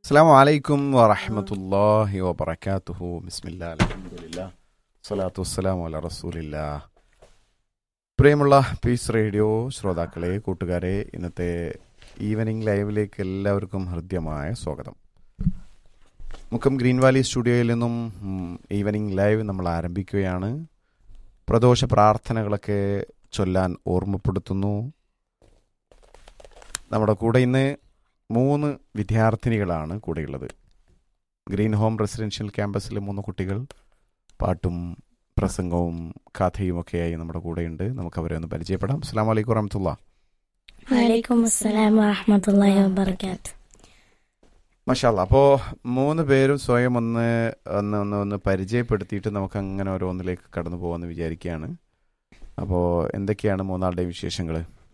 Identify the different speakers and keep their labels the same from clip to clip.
Speaker 1: അസ്സാം വലൈക്കും വറഹമത്തല്ലാഹി വബർക്കാത്തുഹു ബിസ്മില്ലാ അലഹമുല്ല സ്വലാത്തു വസ്സലാം അല റസൂലില്ല പ്രിയമുള്ള പീസ് റേഡിയോ ശ്രോതാക്കളെ കൂട്ടുകാരെ ഇന്നത്തെ ഈവനിങ് ലൈവിലേക്ക് എല്ലാവർക്കും ഹൃദ്യമായ സ്വാഗതം മുക്കം ഗ്രീൻ വാലി സ്റ്റുഡിയോയിൽ നിന്നും ഉം, ഈവനിങ് ലൈവ് നമ്മൾ ആരംഭിക്കുകയാണ് പ്രദോഷ പ്രാർത്ഥനകളൊക്കെ ചൊല്ലാൻ ഓർമ്മപ്പെടുത്തുന്നു നമ്മുടെ കൂടെ ഇന്ന് മൂന്ന് വിദ്യാർത്ഥിനികളാണ് കൂടെയുള്ളത് ഗ്രീൻ ഹോം റെസിഡൻഷ്യൽ ക്യാമ്പസിലെ മൂന്ന് കുട്ടികൾ പാട്ടും പ്രസംഗവും കഥയും ഒക്കെയായി നമ്മുടെ കൂടെയുണ്ട് നമുക്ക് അവരെ ഒന്ന് പരിചയപ്പെടാം അസ്സാം വലൈക്കും വറഹമത്തുള്ള
Speaker 2: വലൈക്കും അസ്സലാം വറഹമത്തല്ലാഹി വബർക്കാത്ത്
Speaker 1: മഷാല്ല അപ്പോൾ മൂന്ന് പേരും സ്വയം ഒന്ന് ഒന്ന് ഒന്ന് ഒന്ന് പരിചയപ്പെടുത്തിയിട്ട് നമുക്ക് അങ്ങനെ ഓരോന്നിലേക്ക് കടന്നു പോകാമെന്ന് വിചാരിക്കുകയാണ് അപ്പോൾ എന്തൊക്കെയാണ് മൂന്നാളുടെയും വിശേഷങ്ങൾ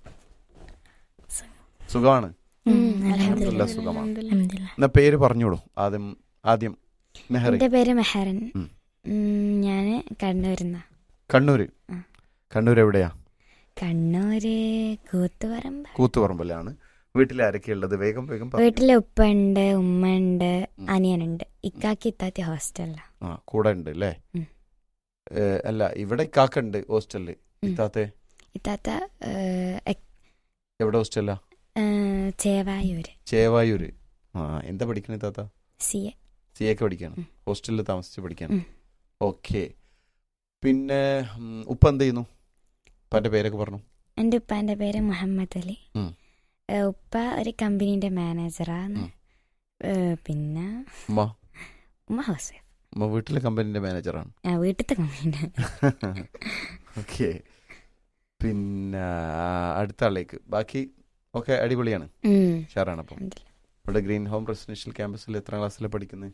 Speaker 1: സുഖമാണ് അൽഹംദുലില്ലാ, സുഖമാണ്.
Speaker 2: അൽഹംദുലില്ലാ.
Speaker 1: എന്നാ പേര് പറഞ്ഞോളൂ ആദ്യം ആദ്യം മെഹറി
Speaker 2: എന്റെ പേര് മെഹറൻ
Speaker 1: ഉം.
Speaker 2: ഞാൻ കണ്ണൂരിന്ന
Speaker 1: കണ്ണൂര്
Speaker 2: ആ.
Speaker 1: കണ്ണൂർ എവിടെയാ
Speaker 2: കണ്ണൂര് കൂത്തുപറമ്പ്
Speaker 1: കൂത്തുപറമ്പിലാണ് വീട്ടിൽ ആരൊക്കെയുള്ളത് വേഗം വേഗം പറ.
Speaker 2: വീട്ടില് ഉപ്പ ഉണ്ട് ഉമ്മ ഉണ്ട്
Speaker 1: ഉം.
Speaker 2: അനിയനുണ്ട് ഇക്കാക്കി ഇത്താത്തി ഹോസ്റ്റലില
Speaker 1: ആ കൂടെ ഉണ്ട് അല്ലേ
Speaker 2: ഉം.
Speaker 1: ഏ, അല്ല ഇവിടെ കാക്കുണ്ട് ഹോസ്റ്റലില്
Speaker 2: ഉം.
Speaker 1: ഇത്താത്തെ
Speaker 2: ഇത്താത്ത ഏഹ്, എക്-
Speaker 1: എവിടെ ഹോസ്റ്റലാ
Speaker 2: ഏഹ്, ചേവായൂര്
Speaker 1: ചേവായൂര് ആ എന്താ പഠിക്കണേ താത്ത
Speaker 2: സി എ
Speaker 1: സി എക്ക് പഠിക്കാണ്
Speaker 2: ഉം.
Speaker 1: ഹോസ്റ്റലിൽ താമസിച്ച് പഠിക്കാണ്
Speaker 2: ഉം.
Speaker 1: ഓക്കെ പിന്നെ ഉം, ഉപ്പ എന്ത് ചെയ്യുന്നു ഉപ്പാന്റെ പേരൊക്കെ പറഞ്ഞു
Speaker 2: എൻ്റെ ഉപ്പാന്റെ പേര് മുഹമ്മദ് അലി
Speaker 1: ഉം.
Speaker 2: ഏഹ്, ഉപ്പ ഒരു കമ്പനീന്റെ മാനേജറാണ്
Speaker 1: ഉം.
Speaker 2: ഏഹ്, പിന്നെ
Speaker 1: ഉമ്മ
Speaker 2: ഉമ്മ ഹൗസ് വൈഫ്
Speaker 1: ഉമ്മ വീട്ടിലെ കമ്പനിന്റെ മാനേജറാണ്
Speaker 2: ആ വീട്ടിലത്തെ കമ്പനീന്റെ
Speaker 1: ഓക്കെ പിന്നെ ആ, അടുത്ത ആളിലേക്ക് ബാക്കി ഒക്കെ അടിപൊളിയാണ്
Speaker 2: ഉം.
Speaker 1: ഷാറാണ് അപ്പം
Speaker 2: അൽഹംദുലില്ലാ.
Speaker 1: ഇവിടെ ഗ്രീൻ ഹോം റെസിഡൻഷ്യൽ ക്യാമ്പസിൽ എത്രാം ക്ലാസ്സിലാണ് പഠിക്കുന്നത്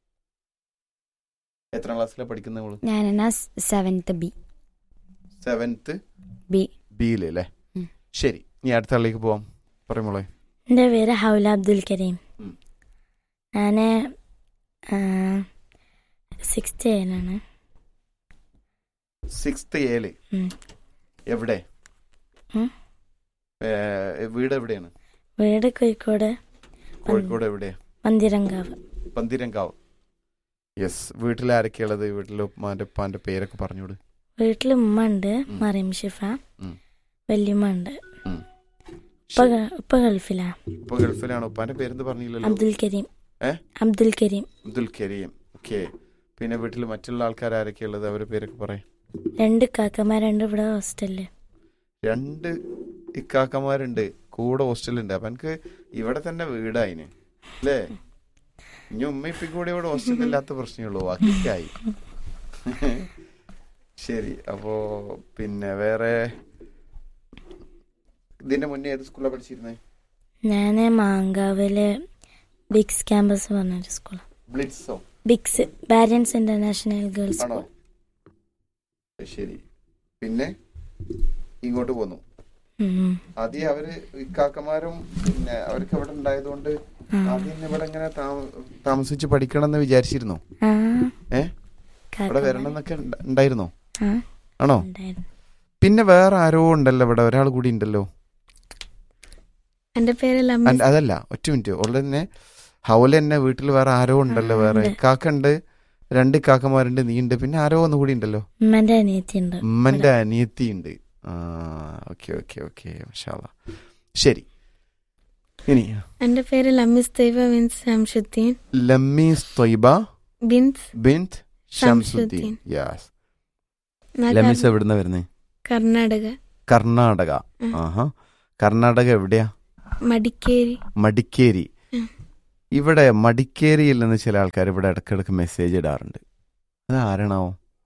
Speaker 1: എത്രാം ക്ലാസ്സിലാണ് പഠിക്കുന്നത് നമ്മള്
Speaker 2: ഞാൻ എന്നാ സെവൻത്ത് ബി
Speaker 1: സെവൻത്ത്
Speaker 2: ബി
Speaker 1: ബിയിൽ അല്ലേ
Speaker 2: ഉം.
Speaker 1: ശരി ഇനി അടുത്ത ആളിലേക്ക് പോവാം പറയുമോളെ
Speaker 2: എൻ്റെ പേര് ഹൗല അബ്ദുൽ കരീം
Speaker 1: ഉം.
Speaker 2: ഞാൻ സിക്സ്ത് ഏനാണ്
Speaker 1: സിക്സ്ത് ഏല്
Speaker 2: ഉം.
Speaker 1: എവിടെ
Speaker 2: ഉം.
Speaker 1: ഏ, വീട് എവിടെയാണ്
Speaker 2: വീട് കോഴിക്കോട്
Speaker 1: കോഴിക്കോട് എവിടെയാ
Speaker 2: മന്ദിരങ്കാവ്
Speaker 1: പന്തിരങ്കാവ് യെസ് വീട്ടിൽ ആരൊക്കെയുള്ളത് വീട്ടിൽ ഉമ്മാന്റെ ഉപ്പാന്റെ പേരൊക്കെ പറഞ്ഞോട്
Speaker 2: വീട്ടിൽ ഉമ്മ ഉണ്ട്
Speaker 1: ഉം.
Speaker 2: മറിയം ഷിഫ
Speaker 1: ഉം.
Speaker 2: വല്യമ്മ ഉണ്ട്
Speaker 1: ഉം.
Speaker 2: ഉപ്പ ഗ- ഉപ്പ ഗൾഫിലാ
Speaker 1: ഇപ്പൊ ഗൾഫിലാണോ ഉപ്പാന്റെ പേരെന്ത് പറഞ്ഞില്ലല്ലോ
Speaker 2: അബ്ദുൽ കരീം
Speaker 1: ഏ?
Speaker 2: അബ്ദുൽ കരീം
Speaker 1: അബ്ദുൽ കരീം ഓക്കെ പിന്നെ വീട്ടിൽ മറ്റുള്ള ആൾക്കാർ ആരൊക്കെയുള്ളത് അവരുടെ പേരൊക്കെ പറയാം
Speaker 2: രണ്ട് കാക്കമാരുണ്ട് ഇവിടെ ഹോസ്റ്റലില്
Speaker 1: രണ്ട് ഇക്കാക്കന്മാരുണ്ട് കൂടെ ഹോസ്റ്റലുണ്ട് അപ്പൊ എനിക്ക് ഇവിടെ തന്നെ വീടായിന് അല്ലേ ഇനി ഉമ്മ ഇപ്പം കൂടെ ഇവിടെ ഹോസ്റ്റലിൽ ഇല്ലാത്ത പ്രശ്നമുള്ളൂ ബാക്കിയായി ശരി അപ്പോ പിന്നെ വേറെ ഇതിന്റെ മുന്നേ ഏത് സ്കൂളിലാണ് പഠിച്ചിരുന്നത്
Speaker 2: ഞാൻ മാങ്കാവില് ബിക്സ് ക്യാമ്പസ് പറഞ്ഞൊരു സ്കൂൾ
Speaker 1: ബ്ലിറ്റ്സോ
Speaker 2: ബിക്സ് ബാരിയൻസ് ഇന്റർനാഷണൽ ഗേൾസ്
Speaker 1: ആണോ
Speaker 2: സ്കൂൾ
Speaker 1: ശരി പിന്നെ ഇങ്ങോട്ട് പോന്നു
Speaker 2: ഉം.
Speaker 1: ആദ്യം അവര് ഇക്കാക്കന്മാരും പിന്നെ അവർക്ക് ഇവിടെ ഉണ്ടായതുകൊണ്ട്
Speaker 2: ആ.
Speaker 1: ആദ്യം ഇവിടെ ഇങ്ങനെ താമ- താമസിച്ച് പഠിക്കണം എന്ന് വിചാരിച്ചിരുന്നു
Speaker 2: ആ
Speaker 1: ഏ ഇവിടെ
Speaker 2: കാക്കമാര്.
Speaker 1: വരണം എന്നൊക്കെ ഉണ്ട- ഉണ്ടായിരുന്നോ
Speaker 2: ആ,
Speaker 1: ആണോ
Speaker 2: ഉണ്ടായിരുന്നു.
Speaker 1: പിന്നെ വേറെ ആരോ ഉണ്ടല്ലോ ഇവിടെ ഒരാൾ കൂടി ഉണ്ടല്ലോ
Speaker 3: എന്റെ പേര് ലമ്മ
Speaker 1: അല്ല, അതല്ല ഒറ്റ മിനിറ്റ് ഉള്ള തന്നെ ഹൗല തന്നെ വീട്ടിൽ വേറെ ആരോ ഉണ്ടല്ലോ
Speaker 2: ആ,
Speaker 1: വേറെ
Speaker 2: ഉണ്ട്.
Speaker 1: കാക്കുണ്ട് രണ്ട് കാക്കമാരുണ്ട് നീ ഉണ്ട് പിന്നെ ആരോ ഒന്ന് കൂടി ഉണ്ടല്ലോ
Speaker 2: ഉമ്മന്റെ അനിയത്തി ഉണ്ട്
Speaker 1: ഉമ്മന്റെ അനിയത്തി ഉണ്ട് ആ ഓക്കെ ഓക്കെ ഓക്കെ മഷാല ശരി ഇനി
Speaker 3: എന്റെ പേര് ലമ്മിസ് തൈബ ബിൻസ് ശംഷുദ്ദീൻ
Speaker 1: ലമ്മീസ് തൊയ്ബ
Speaker 3: ബിൻസ്
Speaker 1: ബിന്ത് ഷംസുദ്ദീൻ
Speaker 3: ഷംസുദ്ദീൻ.
Speaker 1: യാസ്
Speaker 3: ഞാൻ
Speaker 1: ലമ്മീസ്
Speaker 3: കർ-
Speaker 1: എവിടുന്ന വരുന്നത്
Speaker 3: കർണാടക
Speaker 1: കർണാടക
Speaker 3: ഉം.
Speaker 1: ആഹാ കർണാടക എവിടെയാ
Speaker 3: മടിക്കേരി
Speaker 1: മടിക്കേരി
Speaker 3: ഉം.
Speaker 1: ഇവിടെ മടിക്കേരിയിൽ നിന്ന് ചില ആൾക്കാർ ഇവിടെ ഇടക്കിടക്ക് മെസ്സേജ് ഇടാറുണ്ട് അത് ആരാണാവോ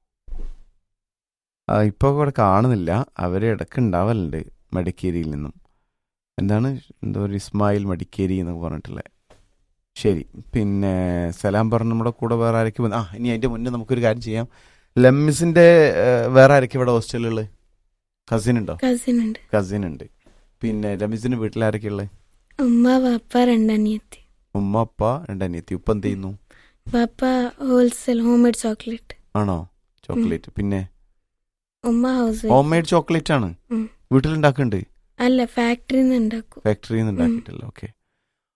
Speaker 1: ആ, ഇപ്പൊ ഇവിടെ കാണുന്നില്ല അവര് ഇടക്ക് ഉണ്ടാവലുണ്ട് മടിക്കേരിയിൽ നിന്നും എന്താണ് എന്തോ ഒരു ഇസ്മായിൽ മടിക്കേരി എന്നൊക്കെ പറഞ്ഞിട്ടുള്ളത് ശരി പിന്നെ സലാം പറഞ്ഞ നമ്മുടെ കൂടെ വേറെ ആരൊക്കെ വന്നു ആ ഇനി അതിന്റെ മുന്നേ നമുക്കൊരു കാര്യം ചെയ്യാം ലമ്മിസിന്റെ ഏഹ്, വേറെ ആരൊക്കെ ഇവിടെ ഹോസ്റ്റലുള്ളത് കസിൻ ഉണ്ടോ
Speaker 3: കസിൻ ഉണ്ട്
Speaker 1: കസിൻ ഉണ്ട് പിന്നെ ലമ്മിസിന്റെ വീട്ടിൽ ആരൊക്കെ ഉള്ളത്
Speaker 3: ഉമ്മ വാപ്പ രണ്ടനിയത്തി
Speaker 1: ഉമ്മ അപ്പ രണ്ടനിയത്തി ഉപ്പ എന്ത് ചെയ്യുന്നു
Speaker 3: വാപ്പ ഹോൾസെയിൽ ഹോം മെയ്ഡ് ചോക്ലേറ്റ്
Speaker 1: ആണോ ചോക്ലേറ്റ് പിന്നെ
Speaker 3: ഉമ്മ ഹൗസ്
Speaker 1: ഹോം മെയ്ഡ് ചോക്ലേറ്റ് ആണ്
Speaker 3: ഉം.
Speaker 1: വീട്ടിലുണ്ടാക്കുന്നുണ്ട്
Speaker 3: അല്ല ഫാക്ടറിന്ന് ഉണ്ടാക്കും
Speaker 1: ഫാക്ടറിയിൽ നിന്ന് ഉണ്ടാക്കിയിട്ടില്ല ഓക്കെ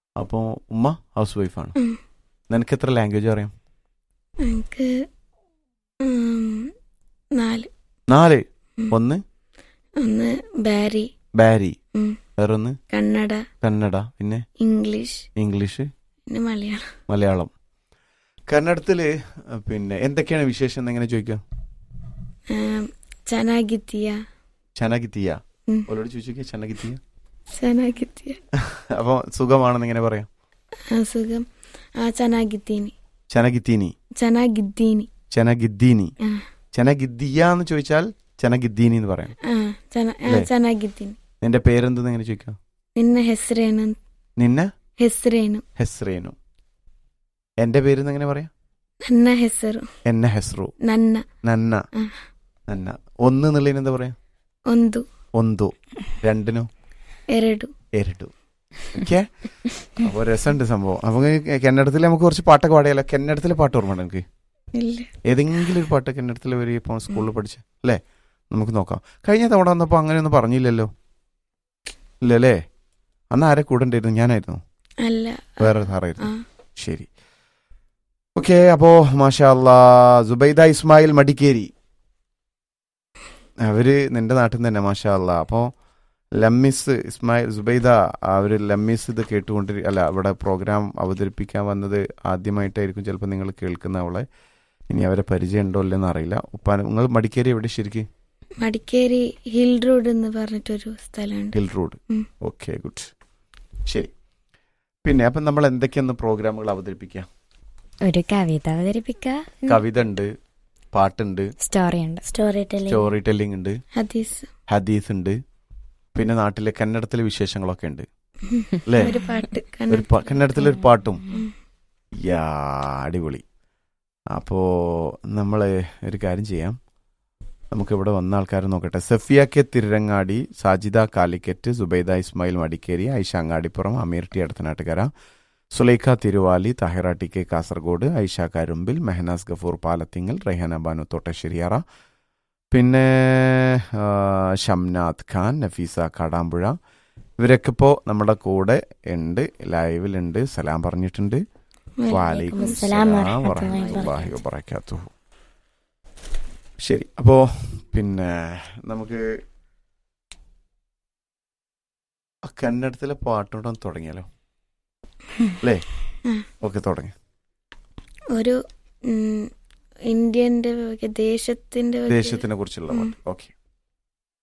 Speaker 1: അപ്പോൾ ഉമ്മ ഹൗസ് വൈഫാണ്
Speaker 3: ഉം.
Speaker 1: നിനക്ക് എത്ര ലാംഗ്വേജ് അറിയാം
Speaker 3: എനിക്ക് ഉം, നാല്
Speaker 1: നാല്
Speaker 3: ഉം.
Speaker 1: ഒന്ന്
Speaker 3: ഒന്ന് ബാരി
Speaker 1: ബാരി
Speaker 3: ഉം.
Speaker 1: വേറൊന്ന്
Speaker 3: കന്നഡ
Speaker 1: കന്നഡ പിന്നെ
Speaker 3: ഇംഗ്ലീഷ്
Speaker 1: ഇംഗ്ലീഷ്
Speaker 3: പിന്നെ മലയാളം
Speaker 1: മലയാളം കന്നഡത്തില് പിന്നെ എന്തൊക്കെയാണ് വിശേഷം എന്ന് എങ്ങനെ ചോദിക്കാം
Speaker 3: ഉം, ಚೆನ್ನಾಗಿದ್ದೀಯಾ
Speaker 1: ചനകിത്തിയ
Speaker 3: ഉം.
Speaker 1: ഓലോട് ചോദിച്ചോക്കിയ ചനകിത്തിയ
Speaker 3: ಚೆನ್ನಾಗಿದ್ದೀಯಾ
Speaker 1: അപ്പോൾ സുഖമാണെന്ന് എങ്ങനെ പറയാം
Speaker 3: ಆ, ಸುಗಮ್ ಆ, ಚೆನ್ನಾಗಿದ್ದೀನಿ
Speaker 1: ചനകിത്തീനി
Speaker 3: ಚೆನ್ನಾಗಿದ್ದೀನಿ
Speaker 1: ചനഗിദ്ദീനി
Speaker 3: ആ,
Speaker 1: ചനഗിദ്ദിയ എന്ന് ചോദിച്ചാൽ ചനഗിദ്ദീനി എന്ന് പറയാം
Speaker 3: ಆ, ಚೆನ್ನ- ಆ,
Speaker 1: ಅದೇ.
Speaker 3: ಚೆನ್ನಾಗಿದ್ದೀನಿ
Speaker 1: നിന്റെ പേരെന്തെന്ന് എങ്ങനെ ചോദിക്കാം
Speaker 3: ನಿನ್ನ ಹೆಸರೇನು
Speaker 1: നിന്നെ
Speaker 3: ಹೆಸರೇನು
Speaker 1: ഹെസ്രേനു എന്റെ പേര് എങ്ങനെ പറയാം
Speaker 3: ನನ್ನ ಹೆಸರು
Speaker 1: എന്നെ ഹെസ്രു
Speaker 3: ನನ್ನ
Speaker 1: നന്ന
Speaker 3: ആ.
Speaker 1: നന്ന ഒന്ന് എന്നുള്ളതിന് എന്താ പറയാ
Speaker 3: ಒಂದು
Speaker 1: ഒന്തു രണ്ടിനു
Speaker 3: ಎರಡು
Speaker 1: എരട്ടു ഓക്കെ അപ്പൊ രസമുണ്ട് സംഭവം അപ്പൊ കന്നഡത്തിൽ നമുക്ക് കുറച്ച് പാട്ടൊക്കെ പാടിയാലോ കന്നഡത്തിലെ പാട്ട് ഓർമ്മ എനിക്ക്
Speaker 3: ಇಲ್ಲ
Speaker 1: ഏതെങ്കിലും ഒരു പാട്ട് കന്നഡത്തിൽ വരെ ഇപ്പോൾ സ്കൂളിൽ പഠിച്ച അല്ലേ നമുക്ക് നോക്കാം കഴിഞ്ഞ തവണ വന്നപ്പോൾ അങ്ങനെയൊന്നും പറഞ്ഞില്ലല്ലോ ഇല്ലല്ലേ അന്ന് ആരെ കൂടെ ഉണ്ടായിരുന്നു ഞാനായിരുന്നു
Speaker 3: ಅಲ್ಲ
Speaker 1: വേറെ
Speaker 3: ಆ,
Speaker 1: സാറായിരുന്നു ശരി ഓക്കെ അപ്പോ മാഷാ അല്ലാ സുബൈദ ഇസ്മായിൽ മടിക്കേരി അവര് നിന്റെ നാട്ടിൽ നിന്ന് തന്നെ മാഷാ അല്ലാ അപ്പോ ലമ്മിസ് ഇസ്മായിൽ സുബൈദ അവര് ലമ്മിസ് ഇത് കേട്ടുകൊണ്ട് അല്ല അവിടെ പ്രോഗ്രാം അവതരിപ്പിക്കാൻ വന്നത് ആദ്യമായിട്ടായിരിക്കും ചിലപ്പോൾ നിങ്ങൾ കേൾക്കുന്ന അവളെ ഇനി അവരെ പരിചയം ഉണ്ടോ ഇല്ലെന്ന് അറിയില്ല ഉപ്പാൻ നിങ്ങൾ മടിക്കേരി എവിടെ ശരിക്കും
Speaker 3: മടിക്കേരി ഹിൽ റോഡ് എന്ന് പറഞ്ഞിട്ടൊരു സ്ഥലമുണ്ട്
Speaker 1: ഹിൽ റോഡ്
Speaker 3: ഉം.
Speaker 1: ഓക്കെ ഗുഡ് ശരി പിന്നെ അപ്പം നമ്മൾ എന്തൊക്കെയാണ് പ്രോഗ്രാമുകൾ അവതരിപ്പിക്കുക
Speaker 4: ഒരു കവിത അവതരിപ്പിക്കുക
Speaker 1: കവിത ഉണ്ട് പാട്ടുണ്ട്
Speaker 4: സ്റ്റോറി ഉണ്ട്
Speaker 2: സ്റ്റോറി ടെല്ലിംഗ്
Speaker 1: സ്റ്റോറി ടെല്ലിംഗ് ഉണ്ട്
Speaker 3: ഹദീസ്
Speaker 1: ഹദീസ് ഉണ്ട് പിന്നെ നാട്ടിലെ കന്നഡത്തിലെ വിശേഷങ്ങളൊക്കെ ഉണ്ട് അല്ലേ
Speaker 3: ഒരു പാട്ട്
Speaker 1: ഒരു പ- കന്നഡത്തിലെ ഒരു പാട്ടും
Speaker 3: ഉം.
Speaker 1: യാ അടിപൊളി അപ്പോൾ നമ്മൾ ഒരു കാര്യം ചെയ്യാം നമുക്ക് ഇവിടെ വന്ന ആൾക്കാരെ നോക്കട്ടെ സഫിയ കെ തിരുരങ്ങാടി സാജിദ കാലിക്കറ്റ് സുബൈദ ഇസ്മായിൽ മടിക്കേരി ഐഷ അങ്ങാടിപ്പുറം അമീർ ടി അടുത്തനാട്ടുകര സുലൈഖ തിരുവാലി താഹിറ ടി കെ കാസർഗോഡ് ഐഷ കരുമ്പിൽ മെഹനാസ് ഗഫൂർ പാലത്തിങ്ങൽ റെഹാന ബാനു തോട്ടശ്ശേരിയാറ പിന്നെ ആ, ഷംനാഥ് ഖാൻ നഫീസ കാടാമ്പുഴ ഇവരൊക്കെ ഇപ്പോൾ നമ്മുടെ കൂടെ ഉണ്ട് ലൈവിലുണ്ട് സലാം പറഞ്ഞിട്ടുണ്ട് വാലൈക്കും
Speaker 2: അസ്സലാം
Speaker 1: അസ്സലാം
Speaker 2: വറഹ്മത്തുള്ളാഹി
Speaker 1: വറഹ്മത്തുള്ളാഹി വബറകാതുഹു ശരി അപ്പോ പിന്നെ നമുക്ക് ആ കന്നഡത്തിലെ പാട്ടോടെ തുടങ്ങിയാലോ അല്ലേ
Speaker 3: ഉം.
Speaker 1: ഓക്കെ തുടങ്ങി
Speaker 3: ഒരു ഉം, ഇന്ത്യന്റെ വക- ദേശത്തിന്റെ വക-
Speaker 1: ദേശത്തിനെ കുറിച്ചുള്ള
Speaker 3: ഉം.
Speaker 1: പാട്ട് ഓക്കെ